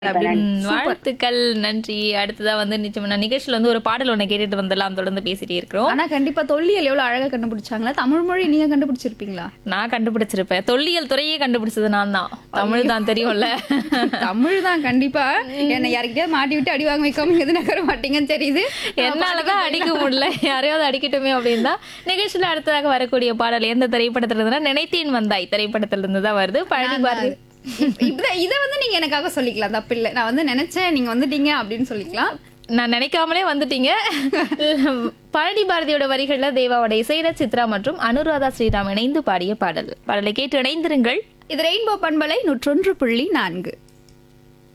அப்படின்னு வாழ்த்துக்கள் நன்றி அடுத்ததா வந்து நிச்சயமா நான் நிகழ்ச்சியில வந்து ஒரு பாடல் ஒண்ணு கேட்டுட்டு வந்துடலாம் தொடர்ந்து பேசிட்டே இருக்கிறோம் ஆனா கண்டிப்பா தொல்லியல் எவ்வளவு அழகா கண்டுபிடிச்சாங்களா தமிழ் மொழி நீங்க கண்டுபிடிச்சிருப்பீங்களா நான் கண்டுபிடிச்சிருப்பேன் தொல்லியல் துறையே கண்டுபிடிச்சது நான் தான் தமிழ் தான் தெரியும்ல தமிழ் தான் கண்டிப்பா என்ன யாருக்கிட்டயாவது மாட்டி விட்டு அடி வாங்க வைக்காம எது நகர மாட்டீங்கன்னு தெரியுது என்னாலதான் அடிக்க முடியல யாரையாவது அடிக்கட்டுமே அப்படின்னு தான் நிகழ்ச்சியில அடுத்ததாக வரக்கூடிய பாடல் எந்த திரைப்படத்துல இருந்துன்னா நினைத்தேன் வந்தாய் திரைப்படத்துல இருந்து தான் வருது பழனி பாரதி இத இத வந்து நீங்க எனக்காக சொல்லிக்கலாம் தப்பு இல்ல நான் வந்து நினைச்சேன் நீங்க வந்துட்டீங்க அப்படின்னு சொல்லிக்கலாம் நான் நினைக்காமலே வந்துட்டீங்க பழனி பாரதியோட வரிகள்ல தேவாவோட இசையில சித்ரா மற்றும் அனுராதா ஸ்ரீராம் இணைந்து பாடிய பாடல் பாடலை கேட்டு இணைந்திருங்கள் இது ரெயின்போ பண்பலை நூற்றொன்று புள்ளி நான்கு